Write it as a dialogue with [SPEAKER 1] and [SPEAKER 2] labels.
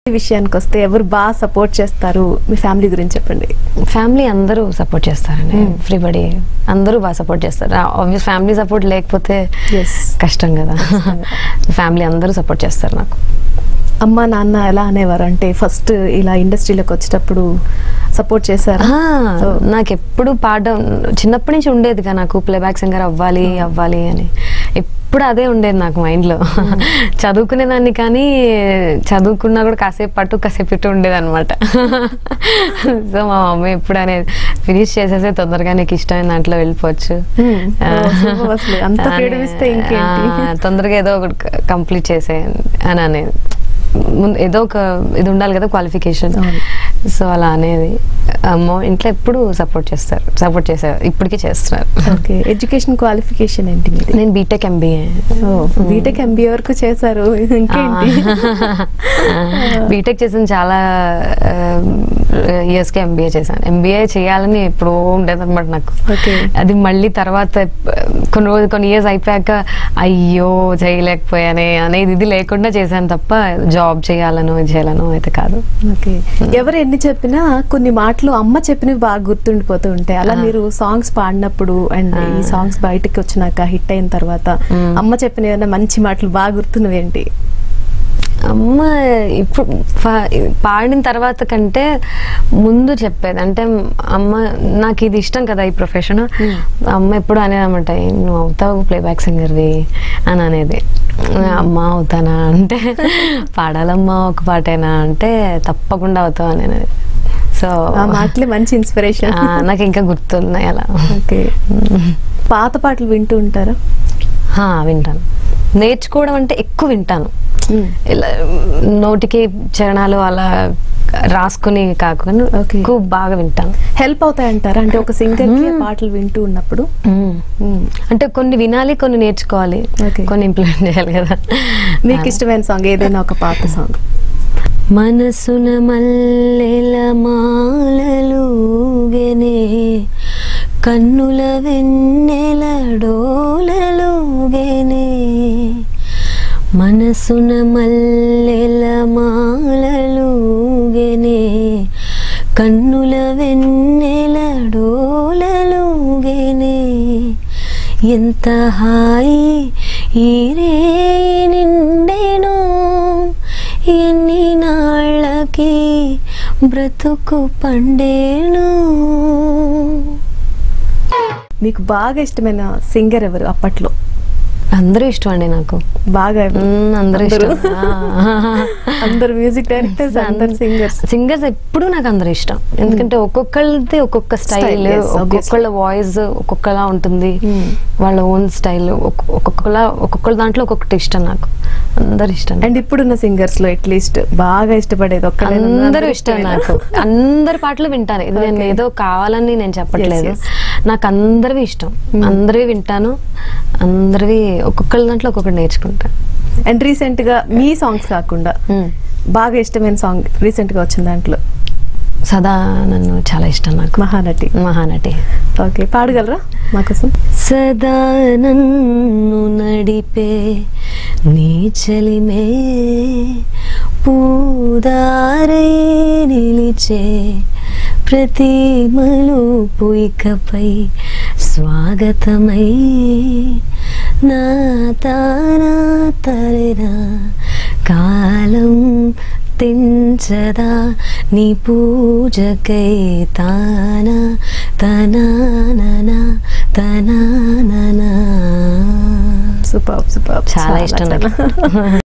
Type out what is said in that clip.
[SPEAKER 1] ఈ విషయానికి వస్తే ఎవరు బాగా సపోర్ట్ చేస్తారు మీ ఫ్యామిలీ గురించి చెప్పండి
[SPEAKER 2] ఫ్యామిలీ అందరూ సపోర్ట్ చేస్తారండి ఎవ్రీబడి అందరూ బాగా సపోర్ట్ చేస్తారు ఆబ్వియస్ ఫ్యామిలీ సపోర్ట్ లేకపోతే
[SPEAKER 1] Yes.
[SPEAKER 2] కష్టం కదా ఫ్యామిలీ అందరూ సపోర్ట్ చేస్తారు నాకు
[SPEAKER 1] అమ్మ నాన్న ఎలా అనేవారు అంటే ఫస్ట్ ఇలా ఇండస్ట్రీలోకి వచ్చేటప్పుడు సపోర్ట్ చేశారు
[SPEAKER 2] ఆ, నాకు ఎప్పుడు పాట చిన్నప్పటి నుంచి ఉండేది కదా నాకు ప్లేబ్యాక్ సింగర్ అవ్వాలి అవ్వాలి అని ఎప్పుడు అదే ఉండేది నాకు మైండ్లో చదువుకునేదాన్ని కానీ చదువుకున్నా కూడా కాసేపు పట్టు కాసేపు ఇటు ఉండేది అనమాట సో మా మమ్మీ ఎప్పుడు అనేది ఫినిష్ చేసేసే తొందరగా నీకు ఇష్టమైన దాంట్లో వెళ్ళిపోవచ్చు
[SPEAKER 1] Hmm. Oh, super అసలు. అంత freedom ఇస్తే ఇంకేంటి?
[SPEAKER 2] ఆ, తొందరగా ఏదో ఒకటి కంప్లీట్ చేసే అని అనేది ముందు ఏదో ఒక ఇది ఉండాలి కదా క్వాలిఫికేషన్
[SPEAKER 1] అవును.
[SPEAKER 2] సో అలా అనేది అమ్మో ఇంట్లో ఎప్పుడు సపోర్ట్ చేస్తారు సపోర్ట్ చేశారు ఇప్పటికీ చేస్తున్నారు
[SPEAKER 1] ఓకే ఎడ్యుకేషన్ క్వాలిఫికేషన్ ఏంటి మీది
[SPEAKER 2] నేను బీటెక్ ఎంబీఏ
[SPEAKER 1] బీటెక్ ఎంబీఏ వరకు చేశారు ఇంకేంటి
[SPEAKER 2] బీటెక్ చేసిన చాలా ఇయర్స్కి ఎంబీఏ చేశాను ఎంబీఏ చేయాలని ఎప్పుడో ఉండేది అనమాట నాకు
[SPEAKER 1] Okay.
[SPEAKER 2] అది మళ్ళీ తర్వాత కొన్ని రోజు కొన్ని ఇయర్స్ అయిపోయాక అయ్యో చేయలేకపోయానే అనేది ఇది లేకుండా చేశాను తప్ప జాబ్ చేయాలను ఇది చేయాలను అయితే కాదు
[SPEAKER 1] ఓకే ఎవరు ఎన్ని చెప్పినా కొన్ని మాటలు అమ్మ చెప్పినవి బాగా గుర్తుండిపోతూ ఉంటాయి అలా
[SPEAKER 2] ఆ.
[SPEAKER 1] మీరు సాంగ్స్ పాడినప్పుడు అండ్
[SPEAKER 2] ఆ.
[SPEAKER 1] ఈ సాంగ్స్ బయటకు వచ్చినాక హిట్ అయిన తర్వాత
[SPEAKER 2] మ్మ్.
[SPEAKER 1] అమ్మ చెప్పిన ఏమైనా మంచి మాటలు బాగా గుర్తున్నవి ఏంటి
[SPEAKER 2] అమ్మ ఇప్పుడు పా- పాడిన తర్వాత కంటే ముందు చెప్పేది అంటే అమ్మ నాకు ఇది ఇష్టం కదా ఈ ప్రొఫెషన్ అమ్మ ఎప్పుడు అనేదన్నమాట "ఏం నువ్వు అవుతావు ప్లేబ్యాక్ సింగర్వి అని అనేది అమ్మ అవుతానా అంటే పాడాలమ్మా ఒక పాటేనా అంటే తప్పకుండా అవుతావు అని అనేది సో
[SPEAKER 1] ఆ మాటలే మంచి ఇన్స్పిరేషన్
[SPEAKER 2] నాకు ఇంకా గుర్తున్నాయి అలా
[SPEAKER 1] ఓకే పాత పాటలు వింటూ ఉంటారా
[SPEAKER 2] హా, వింటాను నేర్చుకోవడం అంటే ఎక్కువ వింటాను
[SPEAKER 1] మ్మ్.
[SPEAKER 2] ఇలా నోటికి చరణాలు అలా రాసుకుని కాకుండా
[SPEAKER 1] Okay.
[SPEAKER 2] ఎక్కువ బాగా వింటాను
[SPEAKER 1] హెల్ప్ అవుతాయంటారా అంటే ఒక సింగర్ కి పాటలు వింటూ ఉన్నప్పుడు మ్మ్.
[SPEAKER 2] అంటే కొన్ని వినాలి కొన్ని నేర్చుకోవాలి
[SPEAKER 1] Okay.
[SPEAKER 2] కొన్ని ఇంప్లిమెంట్ చేయాలి కదా
[SPEAKER 1] మీకు ఇష్టమైన సాంగ్ ఏదైనా ఒక పాత సాంగ్
[SPEAKER 2] మనసున మల్లెల మాలలుగెనే కన్నుల వెన్నెల డోలలుగెనే మనసున మల్లెల మాలలుగెనే కన్నుల వెన్నెల డోలలుగెనే ఎంత హాయి ఈ రే నిండెను ఎన్ని నాళ్ళకి బ్రతుకు పండేను
[SPEAKER 1] మీకు బాగా ఇష్టమైన సింగర్ ఎవరు అప్పట్లో
[SPEAKER 2] అందరూ ఇష్టం అండి నాకు
[SPEAKER 1] బాగా ఎవరు?
[SPEAKER 2] మ్మ్, అందరూ ఇష్టం
[SPEAKER 1] అందరు మ్యూజిక్ డైరెక్టర్స్ అందరు సింగర్స్
[SPEAKER 2] సింగర్స్ ఎప్పుడు నాకు అందరూ ఇష్టం ఎందుకంటే ఒక్కొక్కళ్ళది ఒక్కొక్క స్టైల్
[SPEAKER 1] Style, yes,
[SPEAKER 2] ఒక్కొక్కళ్ళ వాయిస్ ఒక్కొక్కలా ఉంటుంది
[SPEAKER 1] Hmm.
[SPEAKER 2] వాళ్ళ ఓన్ స్టైల్ ఒక్కొక్కలా ఒక్కొక్కళ్ళ దాంట్లో ఒక్కొక్కటి ఇష్టం నాకు అందరు ఇష్టం
[SPEAKER 1] అండ్ ఇప్పుడున్న సింగర్స్ లో అట్లీస్ట్ బాగా ఇష్టపడేది ఒక్కళ్ళైనా ఉందా?
[SPEAKER 2] అందరూ ఇష్టం నాకు అందరి పాటలు వింటాను ఇది నేను
[SPEAKER 1] Okay.
[SPEAKER 2] ఏదో కావాలని నేను చెప్పట్లేదు
[SPEAKER 1] Yes,
[SPEAKER 2] నాకు అందరివి ఇష్టం అందరివి వింటాను అందరివి ఒక్కొక్కళ్ళ దాంట్లో ఒక్కొక్కటి నేర్చుకుంటాను
[SPEAKER 1] అండ్ రీసెంట్ గా మీ సాంగ్స్ కాకుండా బాగా ఇష్టమైన సాంగ్ రీసెంట్ గా వచ్చిన దాంట్లో
[SPEAKER 2] సదా నన్ను చాలా ఇష్టం నాకు
[SPEAKER 1] మహానటి
[SPEAKER 2] మహానటి
[SPEAKER 1] ఓకే పాడగలరా మాకోసం
[SPEAKER 2] సదా నన్ను నడిపే నీ చలిమే పూదారై నిలిచే ప్రతి మలుపు ఇకపై స్వాగతమై నా తానా తరినా కాలం తెంచదా నీ పూజకై తానా తనాననా తనాననా
[SPEAKER 1] సూపర్ సూపర్
[SPEAKER 2] చాలా ఇష్టం నాకు